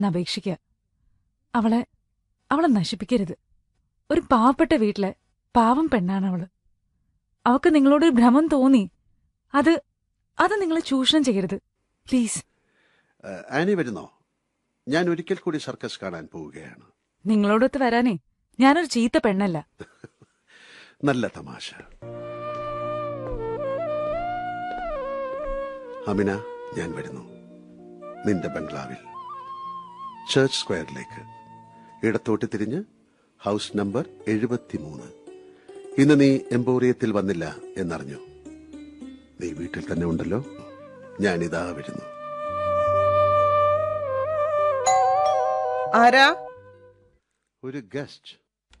എന്നപേക്ഷിക്കുക അവളെ അവളെ നശിപ്പിക്കരുത് ഒരു പാവപ്പെട്ട വീട്ടിലെ പാവം പെണ്ണാണ് അവള് അവക്ക് നിങ്ങളോട് ഒരു ഭ്രമം തോന്നി അത് അത് നിങ്ങൾ ചൂഷണം ചെയ്യരുത് പ്ലീസ് ഏഹ്, ആനി വരുന്നോ ഞാൻ ഒരിക്കൽ കൂടി സർക്കസ് കാണാൻ പോവുകയാണ് നിങ്ങളോടൊത്ത് വരാനേ ഞാനൊരു ചീത്ത പെണ്ണല്ല നല്ല തമാശ അമിന ഞാൻ വരുന്നു നിന്റെ ബംഗ്ലാവിൽ ചർച്ച് സ്ക്വയറിലേക്ക് ഇടത്തോട്ട് തിരിഞ്ഞ് ഹൗസ് നമ്പർ എഴുപത്തിമൂന്ന് ഇന്ന് നീ എംപോറിയത്തിൽ വന്നില്ല എന്നറിഞ്ഞു നീ വീട്ടിൽ തന്നെ ഉണ്ടല്ലോ ഞാനിതാ വരുന്നു ആരാ ഒരു ഗസ്റ്റ്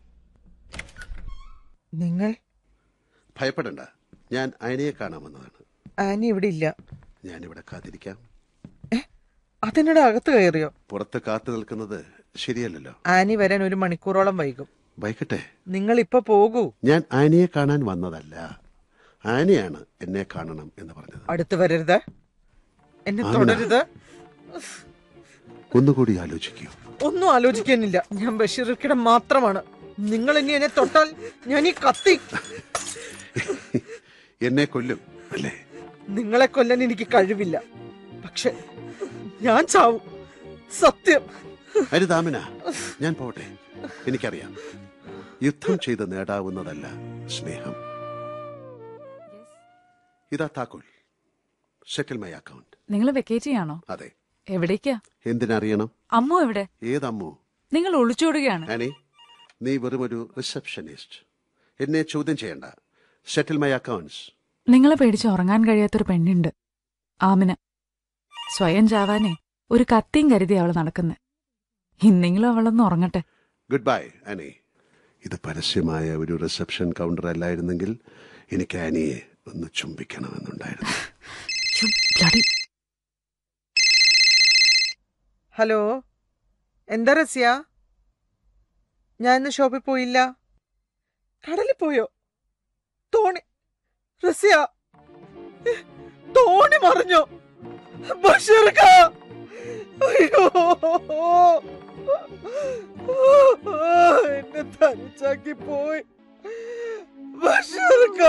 നിങ്ങൾ ഭയപ്പെടണ്ട ഞാൻ അയനയെ കാണാൻ വന്നതാണ് ആനി ഇവിടെ ഇല്ല ഞാനിവിടെ കാത്തിരിക്കാം അതിനിടെ അകത്ത് കയറിയോ പുറത്ത് കാത്തു നിൽക്കുന്നത് ശരിയല്ലല്ലോ ആനി വരാൻ ഒരു മണിക്കൂറോളം വൈകും വൈകട്ടെ നിങ്ങൾ ഇപ്പൊ പോകൂ ഞാൻ ആനിയെ കാണാൻ വന്നതല്ല ആനിയാണ് എന്നെ കാണണം എന്ന് പറഞ്ഞത് അടുത്ത് വരരുത് എന്നെ ആമിന. തുടരുത് ഒന്നുകൂടി ആലോചിക്കൂ ഒന്നും ആലോചിക്കാനില്ല ഞാൻ ബഷീർക്കിടെ മാത്രമാണ് നിങ്ങൾ ഇനി എന്നെ തൊട്ടാൽ ഞാൻ ഈ കത്തി എന്നെ കൊല്ലും അല്ലേ നിങ്ങളെ കൊല്ലാൻ എനിക്ക് കഴിവില്ല പക്ഷെ ഞാൻ ചാവും സത്യം അരുതാമിന ഞാൻ പോട്ടെ എനിക്കറിയാം യുദ്ധം ചെയ്ത് നേടാവുന്നതല്ല സ്നേഹം ഇതാ താക്കോൽ സെറ്റിൽ മൈ അക്കൗണ്ട് നിങ്ങൾ വെക്കേറ്റ് ചെയ്യാണോ അതെ എവിടേക്കാ എന്തിനറിയണം അമ്മു എവിടെ ഏതമ്മു നിങ്ങൾ ഒളിച്ചോടുകയാണ് ആനി നീ വെറുമൊരു റിസപ്ഷനിസ്റ്റ് എന്നെ ചോദ്യം ചെയ്യണ്ട സെറ്റിൽ മൈ അക്കൗണ്ട്സ് നിങ്ങളെ പേടിച്ച് ഉറങ്ങാൻ കഴിയാത്തൊരു പെണ്ണുണ്ട് ആമിന സ്വയം ചാവാനേ ഒരു കത്തിയും കരുതി അവൾ നടക്കുന്നെ ഇന്നെങ്കിലും അവളൊന്ന് ഉറങ്ങട്ടെ ഗുഡ് ബൈ ആനി ഇത് പരസ്യമായ ഒരു റിസപ്ഷൻ കൗണ്ടർ അല്ലായിരുന്നെങ്കിൽ എനിക്ക് ആനിയെ ഒന്ന് ചുംബിക്കണമെന്നുണ്ടായിരുന്നു ഛു, bloody. ഹലോ എന്താ റസ്യ ഞാൻ ഇന്ന് ഷോപ്പിൽ പോയില്ല കടലിൽ പോയോ തോണി റസ്യ ഏ, തോണി മറിഞ്ഞോ ബഷീർക്ക അയ്യോ എന്നെ തനിച്ചാക്കി പോയി ബഷീർക്ക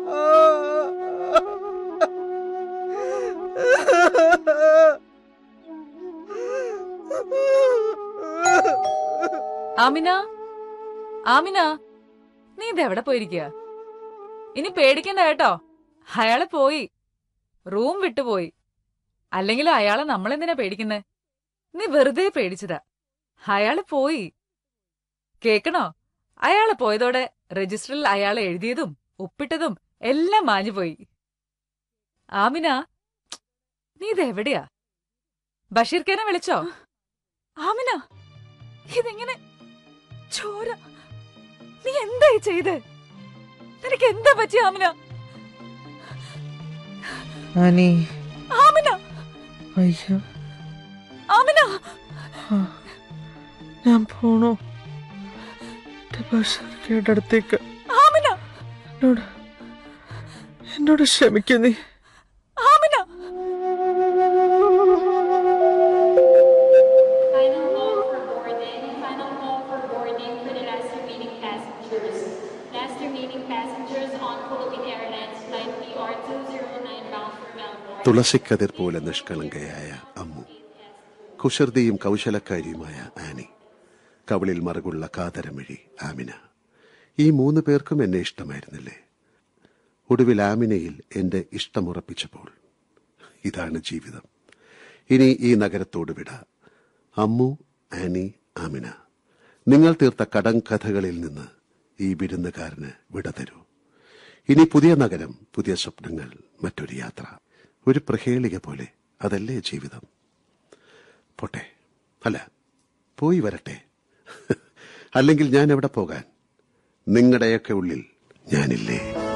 ആമിന ആമിന നീ ഇതെവിടെ പോയിരിക്കുക ഇനി പേടിക്കണ്ട കേട്ടോ അയാള് പോയി റൂം വിട്ടുപോയി അല്ലെങ്കിലും അയാളെ നമ്മളെന്തിനാ പേടിക്കുന്നേ നീ വെറുതെ പേടിച്ചതാ അയാള് പോയി കേക്കണോ അയാള് പോയതോടെ രജിസ്റ്ററിൽ അയാൾ എഴുതിയതും ഒപ്പിട്ടതും എല്ലാം മാഞ്ഞുപോയി ആമിന നീ ഇതെവിടെയാ ബഷീർക്കേനെ വിളിച്ചോ ആമിന ഇതെങ്ങനെ ചോര നീ എന്തായി ചെയ്ത് നിനക്ക് എന്താ പറ്റി ആമിന ആനി ആമിന അയ്യോ ആമിന ആ, ഞാൻ പോണു എന്റെ ബഷീർക്കയുടെ അടുത്തേക്ക് ആമിന എന്നോട് എന്നോട് ക്ഷമിക്കുന്നേ Amina Final call for boarding. Final call for boarding for the last remaining passengers. Last remaining passengers on Philippine Airlines flight PR209 bound for Melbourne. തുളസിക്കതിർ പോലെ നിഷ്കളങ്കയായ അമ്മു കുസൃതിയും കൗശലക്കാരിയുമായ ആനി കവിളിൽ മറുകുള്ള കാതരമിഴി ആമിന ഈ മൂന്ന് പേർക്കും എന്നെ ഇഷ്ടമായിരുന്നില്ലേ ഒടുവിൽ ആമിനയിൽ എന്റെ ഇഷ്ടമുറപ്പിച്ചപ്പോൾ ഇതാണ് ജീവിതം ഇനി ഈ നഗരത്തോട് വിട അമ്മു ആനി ആമിന നിങ്ങൾ തീർത്ത കടങ്കഥകളിൽ നിന്ന് ഈ വിരുന്നുകാരന് വിട തരൂ ഇനി പുതിയ നഗരം പുതിയ സ്വപ്നങ്ങൾ മറ്റൊരു യാത്ര ഒരു പ്രഹേളിക പോലെ അതല്ലേ ജീവിതം പോട്ടെ അല്ല പോയി വരട്ടെ അല്ലെങ്കിൽ ഞാൻ എവിടെ പോകാൻ നിങ്ങളുടെയൊക്കെ ഉള്ളിൽ ഞാനില്ലേ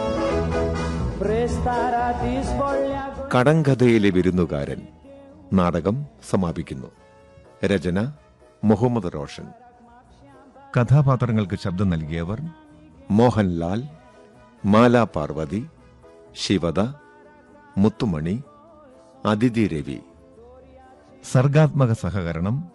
കടങ്കഥയിലെ വിരുന്നുകാരൻ നാടകം സമാപിക്കുന്നു രചന മുഹമ്മദ് റോഷൻ കഥാപാത്രങ്ങൾക്ക് ശബ്ദം നൽകിയവർ മോഹൻലാൽ മാല പാർവതി ശിവദ മുത്തുമണി അതിഥി രവി സർഗാത്മക സഹകരണം